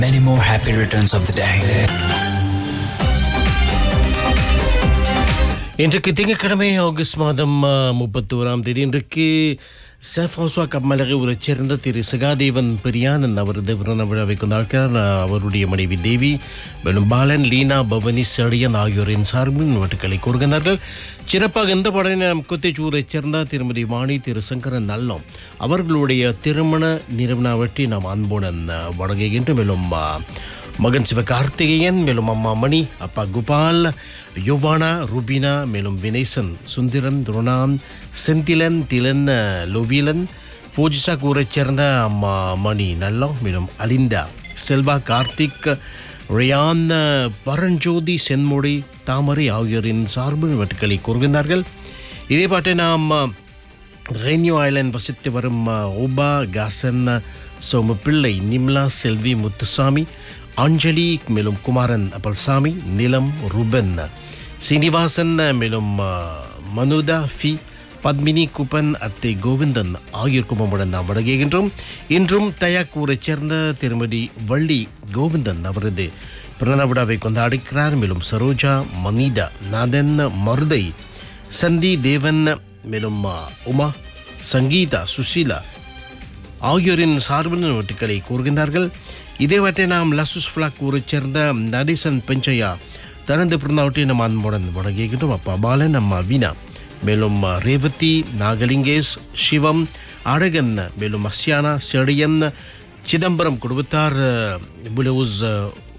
Many more happy returns of the day. இன்றைக்கு திங்கட்கிழமை August மாதம் முப்பத்தி ஓராம் தேதி இன்றைக்கு சேஃபாஸ்வா கம்மலகை ஊரைச் சேர்ந்த திரு சகாதேவன் பெரியானன் அவரது பிறந்த விழாவை கொண்டாடுகிறார் அவருடைய மனைவி தேவி மேலும் பாலன் லீனா பவனி செடியன் ஆகியோரின் சார்பில் வட்டுக்களை கூறுகின்றார்கள் சிறப்பாக இந்த படத்தை நாம் குத்திச்சூரைச் சேர்ந்த திருமதி வாணி திரு சங்கரன் நல்லம் அவர்களுடைய திருமண நிறுவனவற்றி நாம் அன்புடன் வழங்குகின்ற மேலும் ஆ, மகன் சிவகார்த்திகேயன் மேலும் அம்மா மணி அப்பா கோபால் யுவானா ருபினா மேலும் வினேசன் சுந்திரன் துருணான் செந்திலன் திலன் லொவிலன் பூஜிசா கூரைச் சேர்ந்த அம்மா மணி நல்லம் மேலும் அலிந்தா செல்வா கார்த்திக் ரியான் பரஞ்சோதி சென்மொழி தாமரை ஆகியோரின் சார்பு வெட்டுக்களை கூறுகின்றார்கள் இதே பாட்டை நாம் ரென்யூ ஐலண்ட் வசித்து வரும் அஹ், ஓபா காசன் சோமப்பிள்ளை நிம்லா செல்வி முத்துசாமி அஞ்சலி மேலும் குமாரன் அப்பல்சாமி நிலம் ருபன் சீனிவாசன் மேலும் அஹ், மனுதா ஃபி பத்மினி குப்பன் அத்தை கோவிந்தன் ஆகியோர் குடும்பமுடன் நாம் வழங்குகின்றோம் இன்றும் தயாக்கூரைச் சேர்ந்த திருமதி வள்ளி கோவிந்தன் அவரது பிறந்த விழாவை கொண்டாடுகிறார் மேலும் சரோஜா மனிதா நாதன் மருதை சந்தி தேவன் மேலும் ஆ, உமா சங்கீதா சுசீலா ஆகியோரின் சார்பில் வெட்டுக்களை கூறுகின்றார்கள் இதேவற்றை நாம் லசுஸ் ஃபிளாக் ஊரைச் சேர்ந்த நடேசன் பெஞ்சையா தனது பிறந்தவற்றை நம் அன்புடன் வழங்குகின்றோம் அப்பா பாலன் அம்மா வீணா மேலும் ஆ, ரேவதி நாகலிங்கேஷ் சிவம் அழகன் மேலும் அஸ்யானா செடியன் சிதம்பரம் குடும்பத்தார் பிளவுஸ்